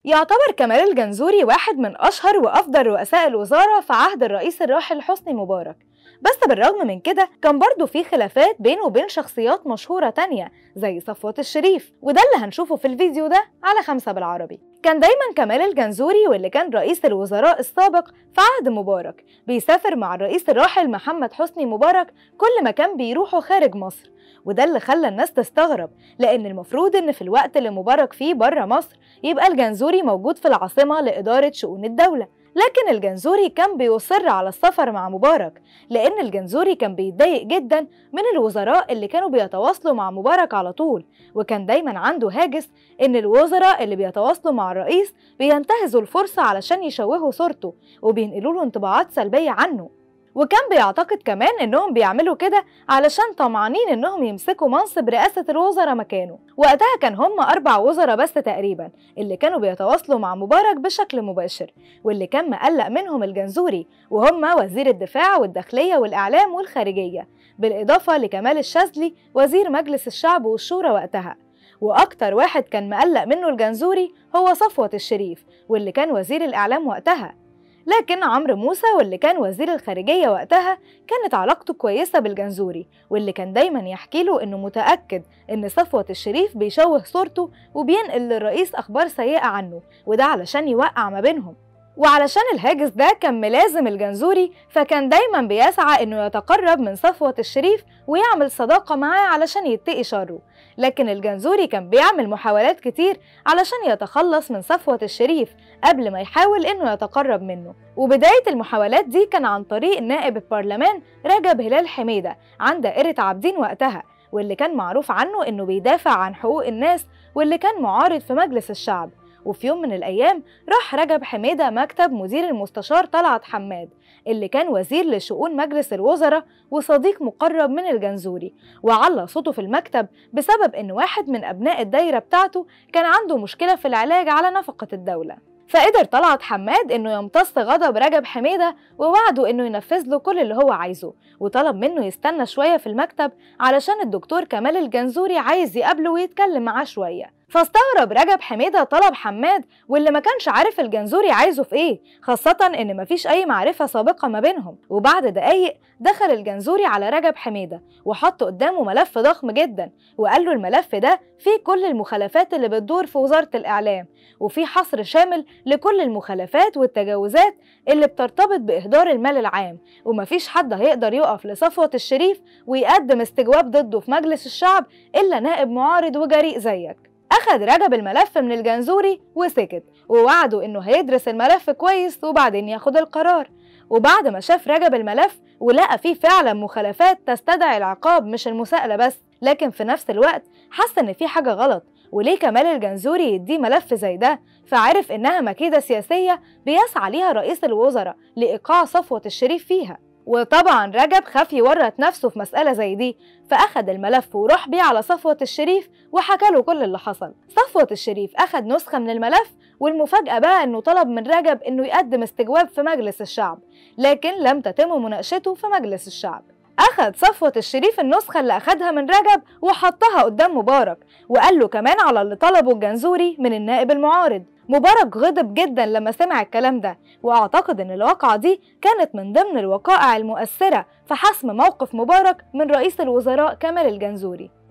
يعتبر كمال الجنزوري واحد من أشهر وأفضل رؤساء الوزارة في عهد الرئيس الراحل حسني مبارك بس بالرغم من كده كان برضه في خلافات بينه وبين شخصيات مشهورة تانية زي صفوت الشريف وده اللي هنشوفه في الفيديو ده على خمسة بالعربي كان دايما كمال الجنزوري واللي كان رئيس الوزراء السابق في عهد مبارك بيسافر مع الرئيس الراحل محمد حسني مبارك كل مكان بيروحوا خارج مصر وده اللي خلى الناس تستغرب لأن المفروض إن في الوقت اللي مبارك فيه بره مصر يبقى الجنزوري موجود في العاصمة لإدارة شؤون الدولة لكن الجنزوري كان بيصر على السفر مع مبارك لأن الجنزوري كان بيتضايق جدا من الوزراء اللي كانوا بيتواصلوا مع مبارك على طول وكان دايما عنده هاجس إن الوزراء اللي بيتواصلوا مع الرئيس بينتهزوا الفرصة علشان يشوهوا صورته وبينقلوا له انطباعات سلبية عنه وكان بيعتقد كمان انهم بيعملوا كده علشان طمعانين انهم يمسكوا منصب رئاسة الوزراء مكانه وقتها كان هم اربع وزراء بس تقريبا اللي كانوا بيتواصلوا مع مبارك بشكل مباشر واللي كان مقلق منهم الجنزوري وهم وزير الدفاع والداخلية والاعلام والخارجية بالاضافة لكمال الشاذلي وزير مجلس الشعب والشورى وقتها واكتر واحد كان مقلق منه الجنزوري هو صفوة الشريف واللي كان وزير الاعلام وقتها لكن عمرو موسى واللي كان وزير الخارجية وقتها كانت علاقته كويسة بالجنزوري واللي كان دايما يحكي له إنه متأكد إن صفوة الشريف بيشوه صورته وبينقل للرئيس أخبار سيئة عنه وده علشان يوقع ما بينهم وعلشان الهاجس ده كان ملازم الجنزوري فكان دايما بيسعى انه يتقرب من صفوة الشريف ويعمل صداقة معاه علشان يتقي شره لكن الجنزوري كان بيعمل محاولات كتير علشان يتخلص من صفوة الشريف قبل ما يحاول انه يتقرب منه وبداية المحاولات دي كان عن طريق نائب البرلمان رجب هلال حميدة عن دائرة عابدين وقتها واللي كان معروف عنه انه بيدافع عن حقوق الناس واللي كان معارض في مجلس الشعب وفي يوم من الأيام راح رجب حميدة مكتب مدير المستشار طلعت حماد اللي كان وزير لشؤون مجلس الوزراء وصديق مقرب من الجنزوري وعلى صوته في المكتب بسبب إن واحد من أبناء الدايرة بتاعته كان عنده مشكلة في العلاج على نفقة الدولة فقدر طلعت حماد انه يمتص غضب رجب حميده ووعده انه ينفذ له كل اللي هو عايزه وطلب منه يستنى شويه في المكتب علشان الدكتور كمال الجنزوري عايز يقابله ويتكلم معاه شويه فاستغرب رجب حميده طلب حماد واللي ما كانش عارف الجنزوري عايزه في ايه خاصه ان مفيش اي معرفه سابقه ما بينهم وبعد دقايق دخل الجنزوري على رجب حميده وحط قدامه ملف ضخم جدا وقال له الملف ده فيه كل المخالفات اللي بتدور في وزاره الاعلام وفيه حصر شامل لكل المخالفات والتجاوزات اللي بترتبط باهدار المال العام ومفيش حد هيقدر يقف لصفوه الشريف ويقدم استجواب ضده في مجلس الشعب الا نائب معارض وجريء زيك أخد رجب الملف من الجنزوري وسكت ووعده إنه هيدرس الملف كويس وبعدين ياخد القرار وبعد ما شاف رجب الملف ولقى فيه فعلا مخالفات تستدعي العقاب مش المساءلة بس لكن في نفس الوقت حس إن في حاجة غلط وليه كمال الجنزوري يديه ملف زي ده فعرف إنها مكيدة سياسية بيسعى ليها رئيس الوزراء لإيقاع صفوة الشريف فيها وطبعا رجب خاف يورط نفسه في مسألة زي دي فأخد الملف وراح بيه على صفوة الشريف وحكى له كل اللي حصل صفوة الشريف أخد نسخة من الملف والمفاجأة بقى إنه طلب من رجب إنه يقدم استجواب في مجلس الشعب لكن لم تتم مناقشته في مجلس الشعب أخد صفوة الشريف النسخة اللي أخدها من رجب وحطها قدام مبارك وقال له كمان على اللي طلبه الجنزوري من النائب المعارض مبارك غضب جدا لما سمع الكلام ده واعتقد ان الواقعة دي كانت من ضمن الوقائع المؤثرة في حسم موقف مبارك من رئيس الوزراء كمال الجنزوري